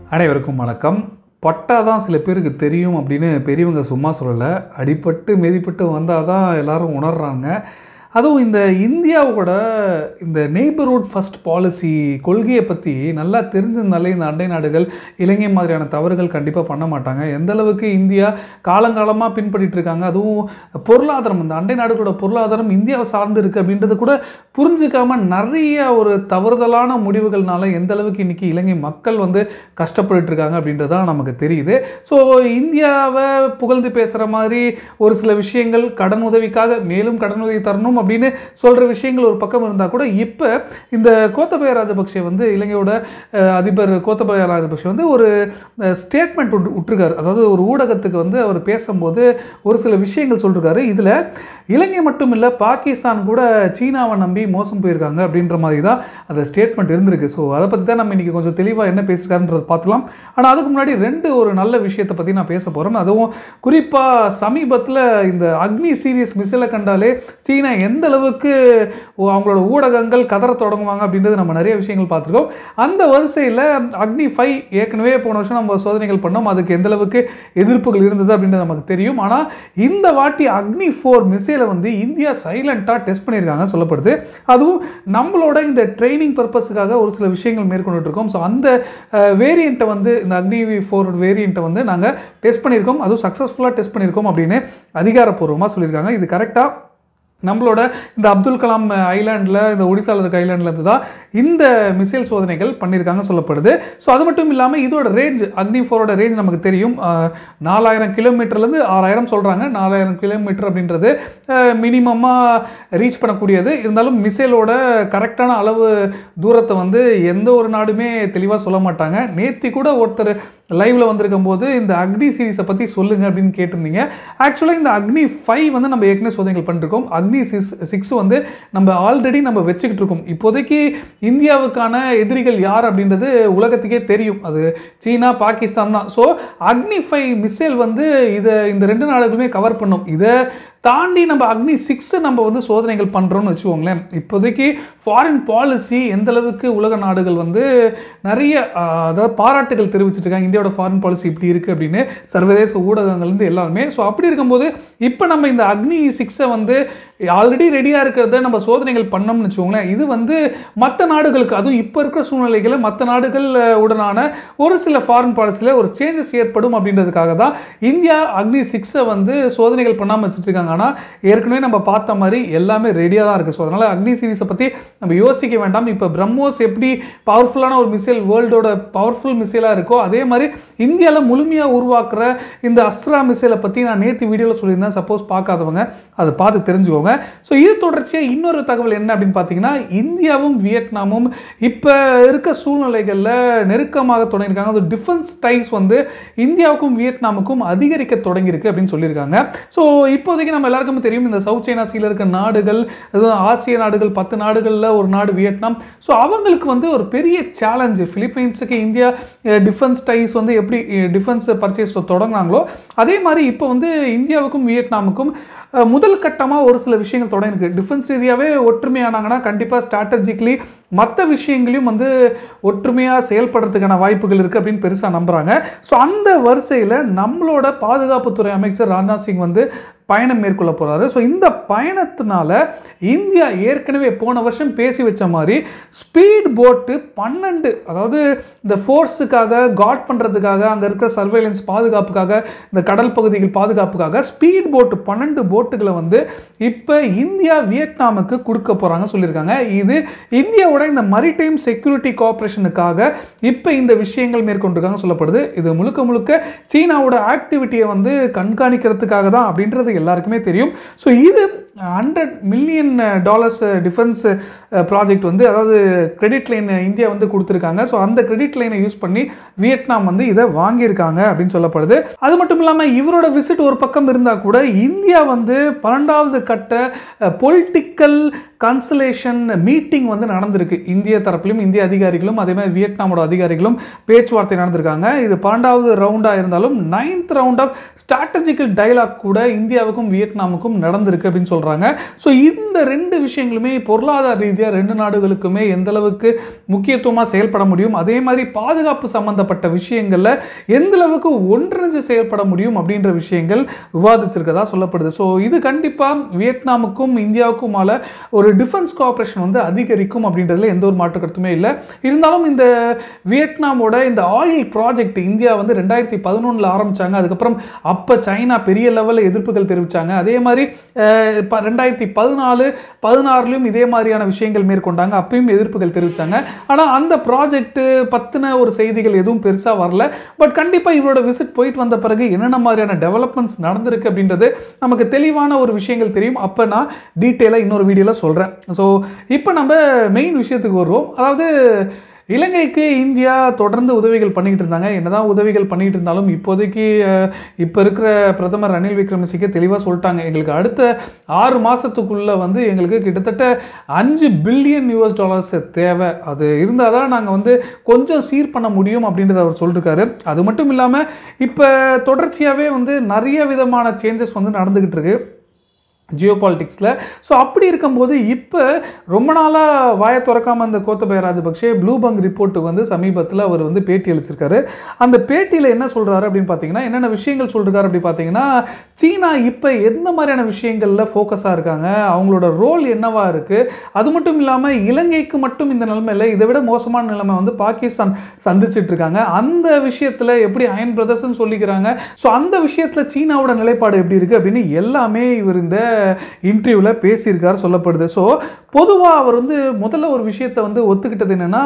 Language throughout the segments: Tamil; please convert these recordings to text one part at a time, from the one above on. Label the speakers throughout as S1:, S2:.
S1: அனைவருக்கும் வணக்கம் பட்டா தான் சில பேருக்கு தெரியும் அப்படின்னு பெரியவங்க சும்மா சொல்லலை அடிபட்டு மிதிப்பட்டு வந்தால் தான் எல்லாரும் உணர்றாங்க அதுவும் இந்த இந்தியாவோட இந்த நெய்பர்ஹுட் ஃபர்ஸ்ட் பாலிசி கொள்கையை பற்றி நல்லா தெரிஞ்சிருந்தாலே இந்த அண்டை நாடுகள் இலங்கை மாதிரியான தவறுகள் கண்டிப்பாக பண்ண மாட்டாங்க எந்த அளவுக்கு இந்தியா காலங்காலமாக பின்பற்றிட்டு இருக்காங்க அதுவும் பொருளாதாரம் இந்த அண்டை நாடுகளோட பொருளாதாரம் இந்தியாவை சார்ந்து இருக்குது அப்படின்றது கூட புரிஞ்சுக்காம நிறைய ஒரு தவறுதலான முடிவுகள்னால எந்த அளவுக்கு இன்னைக்கு இலங்கை மக்கள் வந்து கஷ்டப்பட்டுட்டு இருக்காங்க அப்படின்றதான் நமக்கு தெரியுது ஸோ இந்தியாவை புகழ்ந்து பேசுகிற மாதிரி ஒரு சில விஷயங்கள் கடன் உதவிக்காக மேலும் கடன் உதவி தரணும் அப்படின்னு சொல்கிற விஷயங்கள் ஒரு பக்கம் இருந்தால் கூட இப்போ இந்த கோத்தபய ராஜபக்சே வந்து இலங்கையோட அஹ், அதிபர் கோத்தபய ராஜபக்சே வந்து ஒரு ஸ்டேட்மெண்ட் விட்டுருக்காரு அதாவது ஒரு ஊடகத்துக்கு வந்து அவர் பேசும்போது ஒரு சில விஷயங்கள் சொல்லிருக்காரு இதில் இலங்கை மட்டும் இல்லை பாகிஸ்தான் கூட சீனாவை நம்பி மோசம் போயிருக்காங்க அப்படின்ற மாதிரி தான் அந்த ஸ்டேட்மெண்ட் இருந்திருக்கு ஸோ அதை பற்றி தான் நம்ம இன்றைக்கி கொஞ்சம் தெளிவாக என்ன பேசியிருக்காருன்றதை பார்த்துலாம் ஆனால் அதுக்கு முன்னாடி ரெண்டு ஒரு நல்ல விஷயத்தை பற்றி நான் பேச போகிறேன் அதுவும் குறிப்பாக சமீபத்தில் இந்த அக்னி சீரியஸ் மிசிலை கண்டாலே சீனா எந்த அளவுக்கு ஓ- அவங்களோட ஊடகங்கள் கதற தொடங்குவாங்க அப்படின்றது நம்ம நிறைய விஷயங்கள் பார்த்துருக்கோம் அந்த வரிசையில் அக்னி ஃபைவ் ஏற்கனவே போன வருஷம் நம்ம சோதனைகள் பண்ணோம் அதுக்கு எந்த அளவுக்கு எதிர்ப்புகள் இருந்தது அப்படின்றது நமக்கு தெரியும் ஆனால் இந்த வாட்டி அக்னி ஃபோர் மிசைலை வந்து இந்தியா சைலண்ட்டாக டெஸ்ட் பண்ணியிருக்காங்க சொல்லப்படுது அதுவும் நம்மளோட இந்த ட்ரைனிங் பர்பஸுக்காக ஒரு சில விஷயங்கள் மேற்கொண்டுட்டு இருக்கோம் ஸோ அந்த வேரியண்ட்டை வந்து இந்த அக்னி ஃபோர் வேரியண்ட்டை வந்து நாங்கள் டெஸ்ட் பண்ணியிருக்கோம் அதுவும் சக்ஸஸ்ஃபுல்லாக டெஸ்ட் பண்ணியிருக்கோம் அப்படின்னு அதிகாரப்பூர்வமாக சொல்லியிருக்காங்க இது கரெக்டாக நம்மளோட இந்த அப்துல் கலாம் ஐலாண்டில் இந்த ஒடிசாவில் இருக்க ஐலாண்டில் இருந்து தான் இந்த மிசைல் சோதனைகள் பண்ணியிருக்காங்க சொல்லப்படுது ஸோ அது மட்டும் இல்லாமல் இதோட ரேஞ்ச் அக்னி ஃபோரோட ரேஞ்ச் நமக்கு தெரியும் அஹ், நாலாயிரம் கிலோமீட்டர்லேருந்து ஆறாயிரம் சொல்கிறாங்க நாலாயிரம் கிலோமீட்டர் அப்படின்றது மினிமமாக ரீச் பண்ணக்கூடியது இருந்தாலும் மிசைலோட கரெக்டான அளவு தூரத்தை வந்து எந்த ஒரு நாடுமே தெளிவாக சொல்ல மாட்டாங்க நேத்தி கூட ஒருத்தர் லைவ்ல வந்திருக்கும் போது இந்த அக்னி சீரிஸை பற்றி சொல்லுங்க அப்படின்னு கேட்டிருந்தீங்க ஆக்சுவலாக இந்த அக்னி ஃபைவ் வந்து நம்ம ஏற்கனவே சோதனைகள் பண்ணிருக்கோம் அக்னி சிக்ஸ் சிக்ஸ் வந்து நம்ம ஆல்ரெடி நம்ம வச்சுக்கிட்டு இருக்கோம் இப்போதைக்கு இந்தியாவுக்கான எதிரிகள் யார் அப்படின்றது உலகத்துக்கே தெரியும் அது சீனா பாகிஸ்தான் தான் ஸோ அக்னி ஃபைவ் மிசைல் வந்து இதை இந்த ரெண்டு நாடுகளுமே கவர் பண்ணும் இதை தாண்டி நம்ம அக்னி சிக்ஸை நம்ம வந்து சோதனைகள் பண்ணுறோம்னு வச்சுக்கோங்களேன் இப்போதைக்கு ஃபாரின் பாலிசி எந்த அளவுக்கு உலக நாடுகள் வந்து நிறைய ஆஹ், அதாவது பாராட்டுகள் தெரிவிச்சிட்டு இருக்காங்க இந்தியாவோட ஃபாரின் பாலிசி இப்படி இருக்குது அப்படின்னு சர்வதேச ஊடகங்கள் இருந்து எல்லாருமே ஸோ அப்படி இருக்கும்போது இப்போ நம்ம இந்த அக்னி சிக்ஸை வந்து ஆல்ரெடி ரெடியாக இருக்கிறத நம்ம சோதனைகள் பண்ணோம்னு வச்சுக்கோங்களேன் இது வந்து மற்ற நாடுகளுக்கு அதுவும் இப்போ இருக்கிற சூழ்நிலைகளை மற்ற நாடுகள் அஹ், உடனான ஒரு சில ஃபாரின் பாலிசியில் ஒரு சேஞ்சஸ் ஏற்படும் அப்படின்றதுக்காக தான் இந்தியா அக்னி சிக்ஸை வந்து சோதனைகள் பண்ணாமல் வச்சுட்டு இருக்காங்க ஆனால் ஏற்கனவே நம்ம பார்த்த மாதிரி எல்லாமே ரெடியாக தான் இருக்குது ஸோ அதனால் அக்னி சீரிஸை பற்றி நம்ம யோசிக்க வேண்டாம் இப்போ பிரம்மோஸ் எப்படி பவர்ஃபுல்லான ஒரு மிசைல் வேர்ல்டோட பவர்ஃபுல் மிசைலாக இருக்கோ அதே மாதிரி இந்தியாவில் முழுமையாக உருவாக்குற இந்த அஸ்ரா மிசைலை பற்றி நான் நேற்று வீடியோவில் சொல்லியிருந்தேன் சப்போஸ் பார்க்காதவங்க அதை பார்த்து தெரிஞ்சுக்கோங்க ஸோ இது தொடர்ச்சியாக இன்னொரு தகவல் என்ன அப்படின்னு பார்த்தீங்கன்னா இந்தியாவும் வியட்நாமும் இப்போ இருக்க சூழ்நிலைகளில் நெருக்கமாக தொடங்கியிருக்காங்க அது டிஃபென்ஸ் டைஸ் வந்து இந்தியாவுக்கும் வியட்நாமுக்கும் அதிகரிக்க தொடங்கியிருக்கு அப்படின்னு சொல்லியிருக்காங்க ஸோ இப்போதைக்கு நம்ம எல்லாருக்கும் தெரியும் இந்த சவுத் சைனா சீல இருக்க நாடுகள் அதுவும் ஆசிய நாடுகள் பத்து நாடுகளில் ஒரு நாடு வியட்நாம் ஸோ அவங்களுக்கு வந்து ஒரு பெரிய சேலஞ்சு பிலிப்பைன்ஸுக்கு இந்தியா டிஃபென்ஸ் டைஸ் வந்து எப்படி டிஃபென்ஸ் பர்ச்சேஸ் தொடங்கினாங்களோ அதே மாதிரி இப்போ வந்து இந்தியாவுக்கும் வியட்நாமுக்கும் அஹ், முதல் கட்டமாக ஒரு சில விஷயங்கள் தொடங்கியிருக்கு டிஃபென்ஸ் ரீதியாகவே ஒற்றுமையானாங்கன்னா கண்டிப்பாக ஸ்ட்ராட்டஜிக்கலி மற்ற விஷயங்களையும் வந்து ஒற்றுமையாக செயல்படுறதுக்கான வாய்ப்புகள் இருக்குது அப்படின்னு பெருசாக நம்புகிறாங்க ஸோ அந்த வரிசையில் நம்மளோட பாதுகாப்புத்துறை அமைச்சர் ராஜ்நாத் சிங் வந்து பயணம் மேற்கொள்ள போகிறாரு ஸோ இந்த பயணத்தினால இந்தியா ஏற்கனவே போன வருஷம் பேசி வச்ச மாதிரி ஸ்பீட் போட்டு பன்னெண்டு அதாவது இந்த ஃபோர்ஸுக்காக காட் பண்ணுறதுக்காக அங்கே இருக்கிற சர்வேலன்ஸ் பாதுகாப்புக்காக இந்த கடல் பகுதிகள் பாதுகாப்புக்காக ஸ்பீட் போட்டு பன்னெண்டு போட்டுகளை வந்து இப்போ இந்தியா வியட்நாமுக்கு கொடுக்க போகிறாங்க சொல்லியிருக்காங்க இது இந்தியாவோட இந்த மரிடைம் செக்யூரிட்டி கோஆப்ரேஷனுக்காக இப்போ இந்த விஷயங்கள் மேற்கொண்டிருக்காங்க சொல்லப்படுது இது முழுக்க முழுக்க சீனாவோட ஆக்டிவிட்டியை வந்து கண்காணிக்கிறதுக்காக தான் அப்படின்றது எல்லாருக்குமே தெரியும் ஸோ இது hundred million dollars defence project வந்து அதாவது கிரெடிட் லைன் இந்தியா வந்து கொடுத்துருக்காங்க ஸோ அந்த கிரெடிட் லைனை யூஸ் பண்ணி வியட்நாம் வந்து இதை வாங்கியிருக்காங்க அப்படின்னு சொல்லப்படுது அது மட்டும் இல்லாமல் இவரோட விசிட் ஒரு பக்கம் இருந்தால் கூட இந்தியா வந்து பன்னெண்டாவது கட்ட பொலிட்டிக்கல் கன்சலேஷன் மீட்டிங் வந்து நடந்திருக்கு இந்திய தரப்பிலும் இந்திய அதிகாரிகளும் அதே மாதிரி வியட்நாமோட அதிகாரிகளும் பேச்சுவார்த்தை நடந்திருக்காங்க இது பன்னெண்டாவது ரவுண்டாக இருந்தாலும் ninth round of strategical dialogue கூட இந்தியா இந்தியாவுக்கும் வியட்நாமுக்கும் நடந்திருக்கு அப்படின்னு சொல்கிறாங்க ஸோ இந்த ரெண்டு விஷயங்களுமே பொருளாதார ரீதியாக ரெண்டு நாடுகளுக்குமே எந்த அளவுக்கு முக்கியத்துவமாக செயல்பட முடியும் அதே மாதிரி பாதுகாப்பு சம்பந்தப்பட்ட விஷயங்களில் எந்த அளவுக்கு ஒன்றிணைஞ்சு செயல்பட முடியும் அப்படின்ற விஷயங்கள் விவாதிச்சிருக்கதா சொல்லப்படுது ஸோ இது கண்டிப்பாக வியட்நாமுக்கும் இந்தியாவுக்குமால ஒரு டிஃபென்ஸ் கோஆப்ரேஷன் வந்து அதிகரிக்கும் அப்படின்றதுல எந்த ஒரு மாற்று கருத்துமே இல்லை இருந்தாலும் இந்த வியட்நாமோட இந்த ஆயில் ப்ராஜெக்ட் இந்தியா வந்து ரெண்டாயிரத்தி பதினொன்றில் ஆரம்பிச்சாங்க அதுக்கப்புறம் அப்போ சைனா பெரிய லெவலில் எதிர்ப்புகள் தெரிவித்தாங்க அதே மாதிரி அஹ், ப- ரெண்டாயிரத்தி பதினாலு பதினாறுலையும் இதே மாதிரியான விஷயங்கள் மேற்கொண்டாங்க அப்பயும் எதிர்ப்புகள் தெரிவித்தாங்க ஆனால் அந்த ப்ராஜெக்ட் பற்றின ஒரு செய்திகள் எதுவும் பெருசாக வரல பட் கண்டிப்பாக இவரோட விசிட் போயிட்டு வந்த பிறகு என்னென்ன மாதிரியான டெவலப்மெண்ட்ஸ் நடந்திருக்கு அப்படின்றது நமக்கு தெளிவான ஒரு விஷயங்கள் தெரியும் அப்போ நான் டீட்டெயிலாக இன்னொரு வீடியோவில் சொல்கிறேன் ஸோ இப்போ நம்ம மெயின் விஷயத்துக்கு வருவோம் அதாவது இலங்கைக்கு இந்தியா தொடர்ந்து உதவிகள் பண்ணிக்கிட்டு இருந்தாங்க என்னதான் உதவிகள் பண்ணிக்கிட்டு இருந்தாலும் இப்போதைக்கு அஹ், இப்போ இருக்கிற பிரதமர் ரணில் விக்ரமசிங்கே தெளிவாக சொல்லிட்டாங்க எங்களுக்கு அடுத்த ஆறு மாதத்துக்குள்ளே வந்து எங்களுக்கு கிட்டத்தட்ட அஞ்சு பில்லியன் யூஎஸ் டாலர்ஸ் தேவை அது இருந்தால் தான் நாங்கள் வந்து கொஞ்சம் சீர் பண்ண முடியும் அப்படின்றத அவர் சொல்லியிருக்காரு அது மட்டும் இல்லாமல் இப்போ தொடர்ச்சியாகவே வந்து நிறைய விதமான சேஞ்சஸ் வந்து நடந்துக்கிட்டு இருக்கு ஜியோ பாலிட்டிக்ஸில் ஸோ அப்படி இருக்கும்போது இப்போ ரொம்ப நாளாக வாயை திறக்காம அந்த கோத்தபய ராஜபக்ஷே ப்ளூ பங்க் ரிப்போர்ட்டுக்கு வந்து சமீபத்தில் அவர் வந்து பேட்டி அளிச்சிருக்காரு அந்த பேட்டியில் என்ன சொல்கிறாரு அப்படின்னு பார்த்தீங்கன்னா என்னென்ன விஷயங்கள் சொல்லிருக்காரு அப்படி பார்த்தீங்கன்னா சீனா இப்போ எந்த மாதிரியான விஷயங்களில் ஃபோக்கஸாக இருக்காங்க அவங்களோட ரோல் என்னவா இருக்குது அது மட்டும் இல்லாமல் இலங்கைக்கு மட்டும் இந்த நிலைமை இல்லை இதை விட மோசமான நிலைமை வந்து பாகிஸ்தான் சந்திச்சிட்டு இருக்காங்க அந்த விஷயத்தில் எப்படி அயன் பிரதர்ஸ்னு சொல்லிக்கிறாங்க ஸோ அந்த விஷயத்தில் சீனாவோட நிலைப்பாடு எப்படி இருக்குது அப்படின்னு எல்லாமே இவர் இந்த இன்டர்வியூவில் பேசியிருக்கார் சொல்லப்படுது ஸோ பொதுவாக அவர் வந்து முதல்ல ஒரு விஷயத்தை வந்து ஒத்துக்கிட்டது என்னென்னா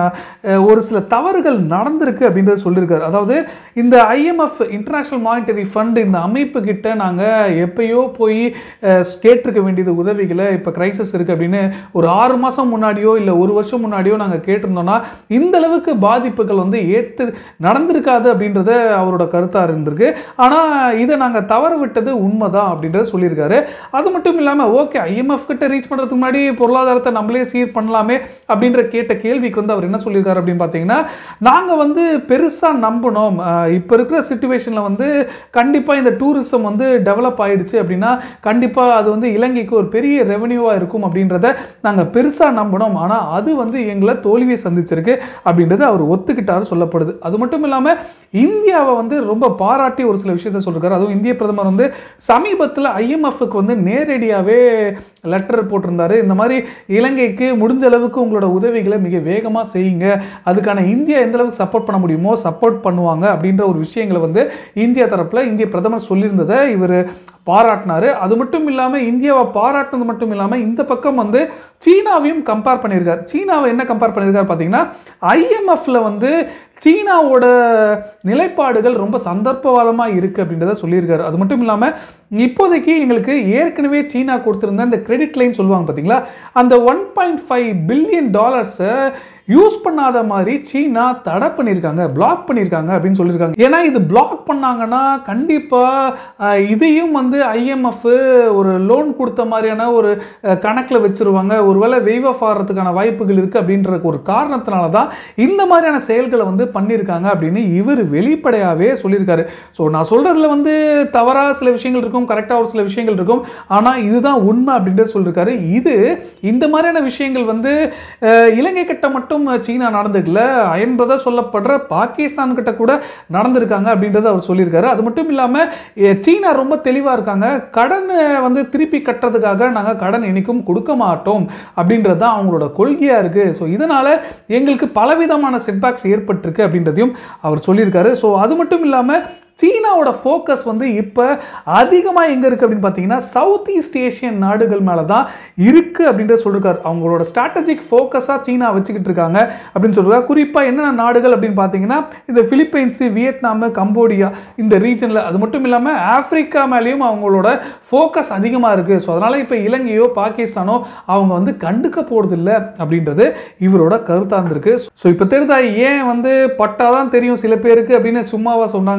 S1: ஒரு சில தவறுகள் நடந்திருக்கு அப்படின்றத சொல்லியிருக்காரு அதாவது இந்த ஐஎம்எஃப் இன்டர்நேஷ்னல் மானிட்டரி ஃபண்ட் இந்த அமைப்பு கிட்ட நாங்கள் எப்பயோ போய் அஹ், கேட்டிருக்க வேண்டியது உதவிகளை இப்போ கிரைசிஸ் இருக்குது அப்படின்னு ஒரு ஆறு மாதம் முன்னாடியோ இல்லை ஒரு வருஷம் முன்னாடியோ நாங்கள் கேட்டிருந்தோம்னா இந்த அளவுக்கு பாதிப்புகள் வந்து ஏற்று நடந்திருக்காது அப்படின்றத அவரோட கருத்தாக இருந்திருக்கு ஆனால் இதை நாங்கள் தவற விட்டது உண்மைதான் அப்படின்றத சொல்லியிருக்காரு அது மட்டும் இல்லாமல் ஓகே ஐஎம்எஃப் கிட்ட ரீச் பண்ணுறதுக்கு முன்னாடி பொருளாதாரத்தை நம்மளே சீர் பண்ணலாமே அப்படின்ற கேட்ட கேள்விக்கு வந்து அவர் என்ன சொல்லியிருக்காரு அப்படின்னு பார்த்தீங்கன்னா நாங்கள் வந்து பெருசாக நம்பினோம் இப்போ இருக்கிற சுச்சுவேஷனில் வந்து கண்டிப்பாக இந்த டூரிசம் வந்து டெவலப் ஆயிடுச்சு அப்படின்னா கண்டிப்பாக அது வந்து இலங்கைக்கு ஒரு பெரிய ரெவன்யூவாக இருக்கும் அப்படின்றத நாங்கள் பெருசாக நம்பினோம் ஆனால் அது வந்து எங்களை தோல்வியை சந்திச்சிருக்கு அப்படின்றது அவர் ஒத்துக்கிட்டாரு சொல்லப்படுது அது மட்டும் இல்லாமல் இந்தியாவை வந்து ரொம்ப பாராட்டி ஒரு சில விஷயத்த சொல்லிருக்காரு அதுவும் இந்திய பிரதமர் வந்து சமீபத்தில் ஐஎம்எஃப்க்கு வந்து நேரடியாகவே லெட்டர் போட்டிருந்தாரு இந்த மாதிரி இலங்கைக்கு முடிஞ்ச அளவுக்கு உங்களோட உதவிகளை மிக வேகமாக செய்யுங்க அதுக்கான இந்தியா எந்த அளவுக்கு சப்போர்ட் பண்ண முடியுமோ சப்போர்ட் பண்ணுவாங்க அப்படின்ற ஒரு விஷயங்களை வந்து இந்தியா தரப்பில் இந்திய பிரதமர் சொல்லியிருந்ததை இவர் பாராட்டினாரு அது மட்டும் இல்லாமல் இந்தியாவை பாராட்டினது மட்டும் இல்லாமல் இந்த பக்கம் வந்து சீனாவையும் கம்பேர் பண்ணியிருக்கார் சீனாவை என்ன கம்பேர் பண்ணியிருக்கார் பார்த்தீங்கன்னா ஐஎம்எஃப்ல வந்து சீனாவோட நிலைப்பாடுகள் ரொம்ப சந்தர்ப்பவாதமாக இருக்குது அப்படின்றத சொல்லியிருக்காரு அது மட்டும் இல்லாமல் இப்போதைக்கு எங்களுக்கு ஏற்கனவே சீனா கொடுத்துருந்த இந்த கிரெடிட் லைன் சொல்லுவாங்க பார்த்தீங்களா அந்த ஒன் பாயிண்ட் ஃபைவ் பில்லியன் டாலர்ஸை யூஸ் பண்ணாத மாதிரி சீனா தடை பண்ணியிருக்காங்க பிளாக் பண்ணியிருக்காங்க அப்படின்னு சொல்லியிருக்காங்க ஏன்னா இது பிளாக் பண்ணாங்கன்னா கண்டிப்பாக இதையும் வந்து ஐஎம்எஃப் ஒரு லோன் கொடுத்த மாதிரியான ஒரு கணக்கில் வச்சுருவாங்க ஒருவேளை வெய்வ் ஆஃப் ஆகிறதுக்கான வாய்ப்புகள் இருக்குது அப்படின்ற ஒரு காரணத்தினால தான் இந்த மாதிரியான செயல்களை வந்து பண்ணியிருக்காங்க அப்படின்னு இவர் வெளிப்படையாகவே சொல்லியிருக்காரு ஸோ நான் சொல்கிறதுல வந்து தவறாக சில விஷயங்கள் இருக்கும் கரெக்டாக ஒரு சில விஷயங்கள் இருக்கும் ஆனால் இதுதான் உண்மை அப்படின்றது சொல்லியிருக்காரு இது இந்த மாதிரியான விஷயங்கள் வந்து அஹ், இலங்கை கிட்ட மட்டும் சீனா நடந்துக்கல அயன்பதாக சொல்லப்படுற பாகிஸ்தான் கிட்ட கூட நடந்திருக்காங்க அப்படின்றத அவர் சொல்லியிருக்காரு அது மட்டும் இல்லாமல் சீனா ரொம்ப தெளிவாக இருக்காங்க கடனை வந்து திருப்பி கட்டுறதுக்காக நாங்கள் கடன் என்னைக்கும் கொடுக்க மாட்டோம் அப்படின்றது தான் அவங்களோட கொள்கையாக இருக்குது ஸோ இதனால் எங்களுக்கு பலவிதமான செட்பேக்ஸ் ஏற்பட்டிருக்கு அப்படின்றதையும் அவர் சொல்லியிருக்காரு ஸோ அது மட்டும் இல்லாமல் சீனாவோட ஃபோக்கஸ் வந்து இப்போ அதிகமாக எங்கே இருக்குது அப்படின்னு பார்த்தீங்கன்னா சவுத் ஈஸ்ட் ஏஷியன் நாடுகள் மேலே தான் இருக்குது அப்படின்றத சொல்லியிருக்காரு அவங்களோட ஸ்ட்ராட்டஜிக் ஃபோக்கஸாக சீனா வச்சுக்கிட்டு இருக்காங்க அப்படின்னு சொல்லியிருக்காரு குறிப்பாக என்னென்ன நாடுகள் அப்படின்னு பார்த்தீங்கன்னா இந்த பிலிப்பைன்ஸு வியட்நாமு கம்போடியா இந்த ரீஜனில் அது மட்டும் இல்லாமல் ஆப்பிரிக்கா மேலேயும் அவங்களோட ஃபோக்கஸ் அதிகமாக இருக்குது ஸோ அதனால் இப்போ இலங்கையோ பாகிஸ்தானோ அவங்க வந்து கண்டுக்க போகிறதில்ல அப்படின்றது இவரோட கருத்தாக இருந்திருக்கு ஸோ இப்போ தெரியுதா ஏன் வந்து பட்டா தான் தெரியும் சில பேருக்கு அப்படின்னு சும்மாவா சொன்னாங்கன்னு சொன்னேன்னு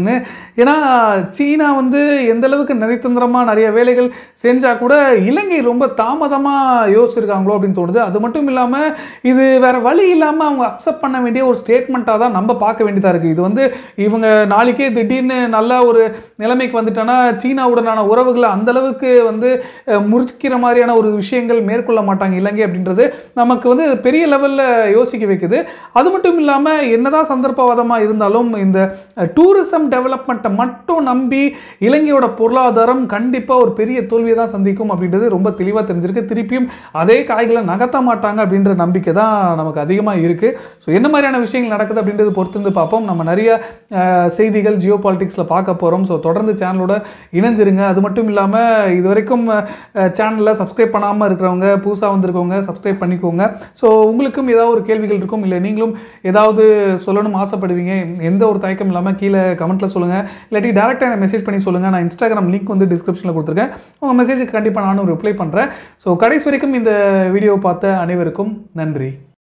S1: என்னன்னு ஏன்னா சீனா வந்து எந்த அளவுக்கு நரித்தந்திரமாக நிறைய வேலைகள் செஞ்சால் கூட இலங்கை ரொம்ப தாமதமாக யோசிச்சிருக்காங்களோ அப்படின்னு தோணுது அது மட்டும் இல்லாமல் இது வேற வழி இல்லாமல் அவங்க அக்செப்ட் பண்ண வேண்டிய ஒரு ஸ்டேட்மெண்ட்டாக தான் நம்ம பார்க்க வேண்டியதாக இருக்குது இது வந்து இவங்க நாளைக்கே திடீர்னு நல்ல ஒரு நிலைமைக்கு வந்துட்டோன்னா சீனாவுடனான உறவுகளை அந்த அளவுக்கு வந்து அஹ், முறிக்கிற மாதிரியான ஒரு விஷயங்கள் மேற்கொள்ள மாட்டாங்க இலங்கை அப்படின்றது நமக்கு வந்து பெரிய லெவலில் யோசிக்க வைக்குது அது மட்டும் இல்லாமல் என்னதான் சந்தர்ப்பவாதமாக இருந்தாலும் இந்த டூரிசம் டெவலப்மெண்ட்டை மட்டும் நம்பி இலங்கையோட பொருளாதாரம் கண்டிப்பாக ஒரு பெரிய தோல்வியை தான் சந்திக்கும் அப்படின்றது ரொம்ப தெளிவாக தெரிஞ்சிருக்கு திருப்பியும் அதே காய்களை நகர்த்த மாட்டாங்க அப்படின்ற நம்பிக்கை தான் நமக்கு அதிகமாக இருக்குது ஸோ என்ன மாதிரியான விஷயங்கள் நடக்குது அப்படின்றது பொறுத்து இருந்து பார்ப்போம் நம்ம நிறைய அஹ், செய்திகள் ஜியோ பாலிட்டிக்ஸில் பார்க்க போகிறோம் ஸோ தொடர்ந்து சேனலோட இணைஞ்சிருங்க அது மட்டும் இல்லாமல் இது வரைக்கும் சேனலில் சப்ஸ்கிரைப் பண்ணாமல் இருக்கிறவங்க புதுசாக வந்திருக்கவங்க சப்ஸ்கிரைப் பண்ணிக்கோங்க ஸோ உங்களுக்கும் ஏதாவது ஒரு கேள்விகள் இருக்கும் இல்லை நீங்களும் ஏதாவது சொல்லணும் ஆசைப்படுவீங்க எந்த ஒரு தயக்கம் இல்லாமல் கீழே கமெண்ட்டில் சொல்லுங்கள் இல்லாட்டி டேரெக்டாக எனக்கு மெசேஜ் பண்ணி சொல்லுங்கள் நான் இன்ஸ்டாகிராம் லிங்க் வந்து டிஸ்கிரிப்ஷனில் கொடுத்துருக்கேன் உங்கள் மெசேஜுக்கு கண்டிப்பாக நானும் ரிப்ளை பண்ணுறேன் ஸோ கடைசி வரைக்கும் இந்த வீடியோ பார்த்த அனைவருக்கும் நன்றி